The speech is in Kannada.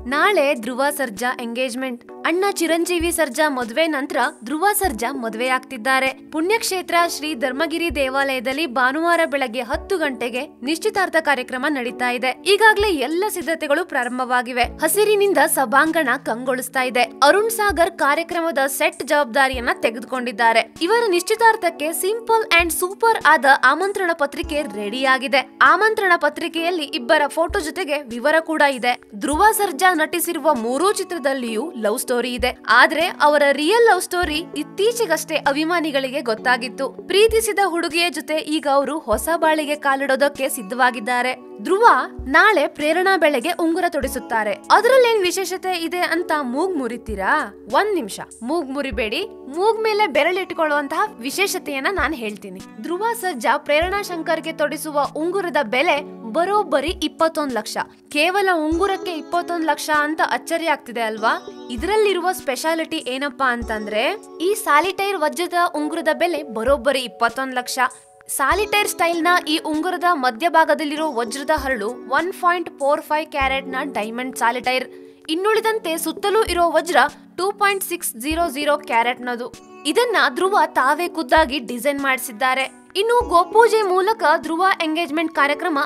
ನಾಳೆ ಧ್ರುವ ಸರ್ಜಾ ಎಂಗೇಜ್ಮೆಂಟ್ ಅಣ್ಣ ಚಿರಂಜೀವಿ ಸರ್ಜಾ ಮದುವೆ ನಂತರ ಧ್ರುವ ಸರ್ಜಾ ಮದುವೆ ಆಗ್ತಿದ್ದಾರೆ ಪುಣ್ಯಕ್ಷೇತ್ರ ಶ್ರೀ ಧರ್ಮಗಿರಿ ದೇವಾಲಯದಲ್ಲಿ ಭಾನುವಾರ ಬೆಳಗ್ಗೆ ಹತ್ತು ಗಂಟೆಗೆ ನಿಶ್ಚಿತಾರ್ಥ ಕಾರ್ಯಕ್ರಮ ನಡೀತಾ ಇದೆ ಈಗಾಗಲೇ ಎಲ್ಲ ಸಿದ್ಧತೆಗಳು ಪ್ರಾರಂಭವಾಗಿವೆ ಹಸಿರಿನಿಂದ ಸಭಾಂಗಣ ಕಂಗೊಳಿಸ್ತಾ ಇದೆ ಅರುಣ್ ಸಾಗರ್ ಕಾರ್ಯಕ್ರಮದ ಸೆಟ್ ಜವಾಬ್ದಾರಿಯನ್ನ ತೆಗೆದುಕೊಂಡಿದ್ದಾರೆ ಇವರ ನಿಶ್ಚಿತಾರ್ಥಕ್ಕೆ ಸಿಂಪಲ್ ಅಂಡ್ ಸೂಪರ್ ಆದ ಆಮಂತ್ರಣ ಪತ್ರಿಕೆ ರೆಡಿ ಆಗಿದೆ ಆಮಂತ್ರಣ ಪತ್ರಿಕೆಯಲ್ಲಿ ಇಬ್ಬರ ಫೋಟೋ ಜೊತೆಗೆ ವಿವರ ಕೂಡ ಇದೆ ಧ್ರುವ ಸರ್ಜಾ ನಟಿಸಿರುವ ಮೂರೂ ಚಿತ್ರದಲ್ಲಿಯೂ ಲವ್ ಸ್ಟೋರಿ ಇದೆ ಆದ್ರೆ ಅವರ ರಿಯಲ್ ಲವ್ ಸ್ಟೋರಿ ಇತ್ತೀಚೆಗಷ್ಟೇ ಅಭಿಮಾನಿಗಳಿಗೆ ಗೊತ್ತಾಗಿತ್ತು ಪ್ರೀತಿಸಿದ ಹುಡುಗಿಯ ಜೊತೆ ಈಗ ಅವರು ಹೊಸ ಬಾಳಿಗೆ ಕಾಲಿಡೋದಕ್ಕೆ ಸಿದ್ಧವಾಗಿದ್ದಾರೆ ಧ್ರುವ ನಾಳೆ ಪ್ರೇರಣಾ ಬೆಳೆಗೆ ಉಂಗುರ ತೊಡಿಸುತ್ತಾರೆ ಅದರಲ್ಲೇನ್ ವಿಶೇಷತೆ ಇದೆ ಅಂತ ಮೂಗ್ ಮುರಿತೀರಾ ಒಂದ್ ನಿಮಿಷ ಮೂಗ್ ಮುರಿಬೇಡಿ ಮೂಗ್ ಮೇಲೆ ಬೆರಳಿಟ್ಟುಕೊಳ್ಳುವಂತಹ ವಿಶೇಷತೆಯನ್ನ ನಾನು ಹೇಳ್ತೀನಿ ಧ್ರುವ ಸರ್ಜಾ ಪ್ರೇರಣಾ ಶಂಕರ್ಗೆ ತೊಡಿಸುವ ಉಂಗುರದ ಬೆಲೆ ಬರೋಬ್ಬರಿ ಇಪ್ಪತ್ತೊಂದು ಲಕ್ಷ ಕೇವಲ ಉಂಗುರಕ್ಕೆ ಇಪ್ಪತ್ತೊಂದು ಲಕ್ಷ ಅಂತ ಅಚ್ಚರಿ ಆಗ್ತಿದೆ ಅಲ್ವಾ ಇದರಲ್ಲಿರುವ ಸ್ಪೆಷಾಲಿಟಿ ಏನಪ್ಪಾ ಅಂತಂದ್ರೆ ಈ ಸಾಲಿಟೈರ್ ವಜ್ರದ ಉಂಗುರದ ಬೆಲೆ ಬರೋಬ್ಬರಿ ಇಪ್ಪತ್ತೊಂದು ಲಕ್ಷ ಸಾಲಿಟೈರ್ ಸ್ಟೈಲ್ ನ ಈ ಉಂಗುರದ ಮಧ್ಯಭಾಗದಲ್ಲಿರೋ ವಜ್ರದ ಹರಳು one point four five carat ನ ಡೈಮಂಡ್ ಸಾಲಿಟೈರ್ ಇನ್ನುಳಿದಂತೆ ಸುತ್ತಲೂ ಇರೋ ವಜ್ರ two point six zero zero carat ನದು ಇದನ್ನ ಧ್ರುವ ತಾವೇ ಖುದ್ದಾಗಿ ಡಿಸೈನ್ ಮಾಡಿಸಿದ್ದಾರೆ ಇನ್ನು ಗೋಪೂಜೆ ಮೂಲಕ ಧ್ರುವ ಎಂಗೇಜ್ಮೆಂಟ್ ಕಾರ್ಯಕ್ರಮ